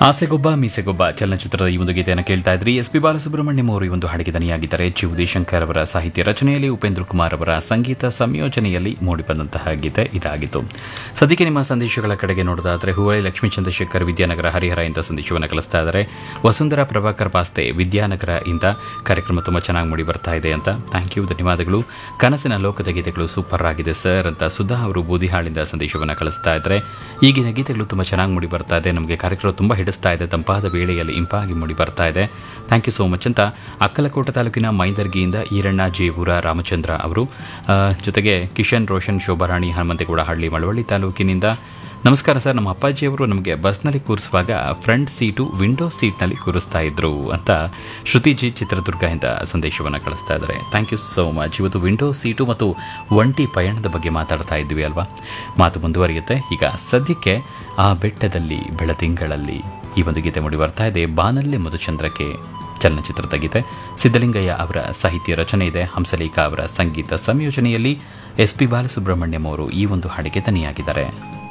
ಆಸೆಗೊಬ್ಬ ಮೀಸೆಗೊಬ್ಬ ಚಲನಚಿತ್ರದ ಈ ಒಂದು ಗೀತೆಯನ್ನು ಕೇಳ್ತಾ ಇದ್ರಿ ಎಸ್ ಪಿ ಬಾಲಸುಬ್ರಹ್ಮಣ್ಯಂ ಅವರು ಈ ಒಂದು ಹಾಡಿಗೆ ದನಿಯಾಗಿದ್ದಾರೆ ಜಿ ಉದಯಶಂಕರ್ ಅವರ ಸಾಹಿತ್ಯ ರಚನೆಯಲ್ಲಿ ಉಪೇಂದ್ರ ಕುಮಾರ್ ಅವರ ಸಂಗೀತ ಸಂಯೋಜನೆಯಲ್ಲಿ ಮೂಡಿಬಂದಂತಹ ಗೀತೆ ಇದಾಗಿತ್ತು ಸದ್ಯಕ್ಕೆ ನಿಮ್ಮ ಸಂದೇಶಗಳ ಕಡೆಗೆ ನೋಡೋದಾದ್ರೆ ಹುವಳಿ ಲಕ್ಷ್ಮೀ ಚಂದ್ರಶೇಖರ್ ವಿದ್ಯಾನಗರ ಹರಿಹರ ಇಂದ ಸಂದೇಶವನ್ನು ಕಳಿಸ್ತಾ ಇದ್ದಾರೆ ವಸುಂಧರಾ ಪ್ರಭಾಕರ್ ಪಾಸ್ತೆ ವಿದ್ಯಾನಗರ ಇಂದ ಕಾರ್ಯಕ್ರಮ ತುಂಬ ಚೆನ್ನಾಗಿ ಮೂಡಿ ಬರ್ತಾ ಇದೆ ಅಂತ ಥ್ಯಾಂಕ್ ಯು ಧನ್ಯವಾದಗಳು ಕನಸಿನ ಲೋಕದ ಗೀತೆಗಳು ಸೂಪರ್ ಆಗಿದೆ ಸರ್ ಅಂತ ಸುಧಾ ಅವರು ಬೂದಿಹಾಳಿಂದ ಸಂದೇಶವನ್ನು ಕಳಿಸ್ತಾ ಇದ್ದಾರೆ ಈಗಿನ ಗೀತೆಗಳು ತುಂಬ ಚೆನ್ನಾಗಿ ಮೂಡಿ ಬರ್ತಾ ಇದೆ ನಮಗೆ ಕಾರ್ಯಕ್ರಮ ತುಂಬ ಹಿಡಿಸ್ತಾ ಇದೆ ತಂಪಾದ ವೇಳೆಯಲ್ಲಿ ಇಂಪಾಗಿ ಮೂಡಿ ಬರ್ತಾ ಇದೆ ಥ್ಯಾಂಕ್ ಯು ಸೋ ಮಚ್ ಅಂತ ಅಕ್ಕಲಕೋಟ ತಾಲೂಕಿನ ಮೈದರ್ಗಿಯಿಂದ ಈರಣ್ಣ ಜೇವೂರ ರಾಮಚಂದ್ರ ಅವರು ಆ, ಜೊತೆಗೆ ಕಿಶನ್ ರೋಷನ್ ಶೋಭಾರಾಣಿ ಹನುಮಂತೇಗೌಡ ಹಳ್ಳಿ ಮಳವಳ್ಳಿ ತಾಲೂಕಿನಿಂದ ನಮಸ್ಕಾರ ಸರ್ ನಮ್ಮ ಅಪ್ಪಾಜಿಯವರು ನಮಗೆ ಬಸ್ನಲ್ಲಿ ಕೂರಿಸುವಾಗ ಫ್ರಂಟ್ ಸೀಟು ವಿಂಡೋ ಸೀಟ್ನಲ್ಲಿ ಕೂರಿಸ್ತಾ ಇದ್ರು ಅಂತ ಶ್ರುತಿಜಿ ಚಿತ್ರದುರ್ಗದಿಂದ ಸಂದೇಶವನ್ನು ಕಳಿಸ್ತಾ ಇದ್ದಾರೆ ಥ್ಯಾಂಕ್ ಯು ಸೋ ಮಚ್ ಇವತ್ತು ವಿಂಡೋ ಸೀಟು ಮತ್ತು ಒಂಟಿ ಪಯಣದ ಬಗ್ಗೆ ಮಾತಾಡ್ತಾ ಇದ್ವಿ ಅಲ್ವಾ ಮಾತು ಮುಂದುವರಿಯುತ್ತೆ ಈಗ ಸದ್ಯಕ್ಕೆ ಆ ಬೆಟ್ಟದಲ್ಲಿ ಬೆಳತಿಂಗಳಲ್ಲಿ ಈ ಒಂದು ಗೀತೆ ಮೂಡಿ ಬರ್ತಾ ಇದೆ ಬಾನಲ್ಲೆ ಮಧುಚಂದ್ರಕ್ಕೆ ಚಲನಚಿತ್ರದ ಗೀತೆ ಸಿದ್ದಲಿಂಗಯ್ಯ ಅವರ ಸಾಹಿತ್ಯ ರಚನೆ ಇದೆ ಹಂಸಲೇಖ ಅವರ ಸಂಗೀತ ಸಂಯೋಜನೆಯಲ್ಲಿ ಎಸ್ ಪಿ ಬಾಲಸುಬ್ರಹ್ಮಣ್ಯಂ ಅವರು ಈ ಒಂದು ಹಾಡಿಗೆ ದನಿಯಾಗಿದ್ದಾರೆ